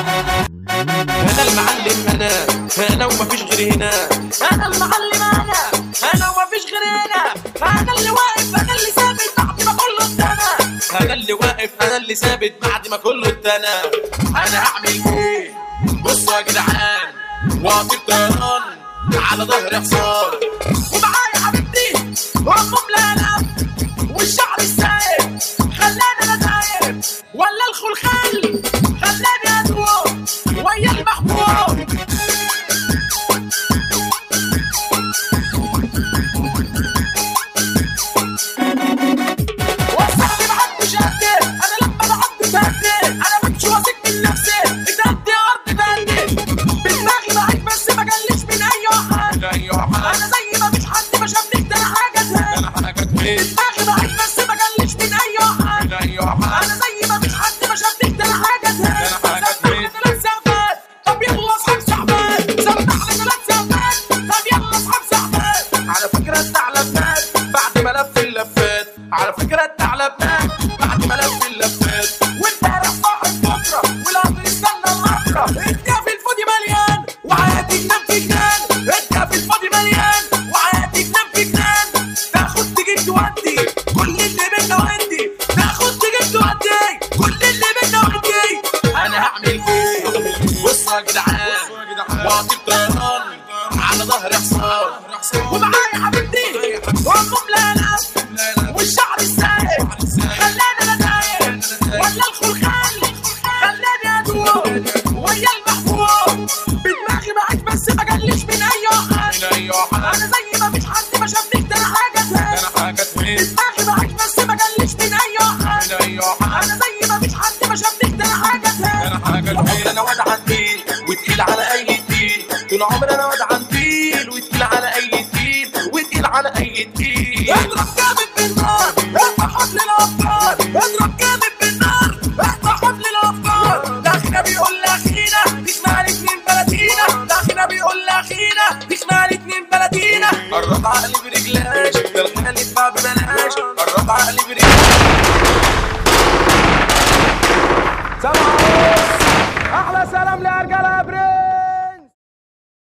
انا المعلم انا انا ومفيش غيري هنا انا المعلم انا انا ومفيش غيري هنا انا اللي واقف انا اللي ثابت بعد ما كله اتنى انا اللي واقف انا اللي ثابت بعد ما كله اتنى انا هعمل ايه بصوا يا جدعان واطي طيران على ظهر حصان ومعايا حبيبتي وام ملالة والشعر السايب خلاني انا تايب ولا الخلخال خلاني ادوب ويا المحبوب وصاحبي بعد شهدي انا لما بعد تهدي انا مش واثق من نفسي اتهدي ارض تهدي بدماغي معاك بس ما قلش من اي واحد انا زي ما مش حد ما شافني ده انا حاجه تهدي دماغي معاك بس ما قلش من اي واحد انا زي ما مش حد ما شافني ده انا حاجه تهدي سمعني ثلاث ساعات طب يلا اصحاب ساعات سمعني ثلاث ساعات طب يلا اصحاب ساعات على فكره الثعلب مات بعد ما لف اللفات على فكره الثعلب مات بعد ما لف اللفات وامبارح صاحب بكره والقطر استنى المره الكافي الفاضي مليان وحياتي جنان في جنان الكافي الفاضي مليان وحياتي جنان في جنان تاخد تجيب تودي كل اللي بينا وعندي تاخد تجيب تودي كل اللي بينا وعندي انا هعمل ايه بصوا يا جدعان واعطي طيران على ظهر حصان ومعايا حبيبتي وام ملالة والشعر السايب خلاني انا تايب ولا الخلخال خلاني ادوب ويا المحبوب بدماغي معاك بس ما قلش من اي واحد انا زي ما مش حد ما شافني ده انا حاجه تاني دماغي معاك بس ما قلش من اي واحد انا زي ما مش حد ما شافني ده انا حاجه تاني طول عمري انا واد عنديل وتقيل على اي تقيل طول عمري انا واد عنديل وتقيل على اي تقيل وتقيل على اي تقيل اضرب جامد بالنار اقطع حبل الافكار اضرب جامد بالنار اقطع حبل الافكار لاخينا بيقول لاخينا تخنع الاتنين بلدينا لاخينا بيقول لاخينا تخنع الاتنين بلدينا قرب عقلي برجلاش ده الخيال يدفع ببلاش قرب عقلي برجلاش سبعة ونص احلى سلام لرجاله بريك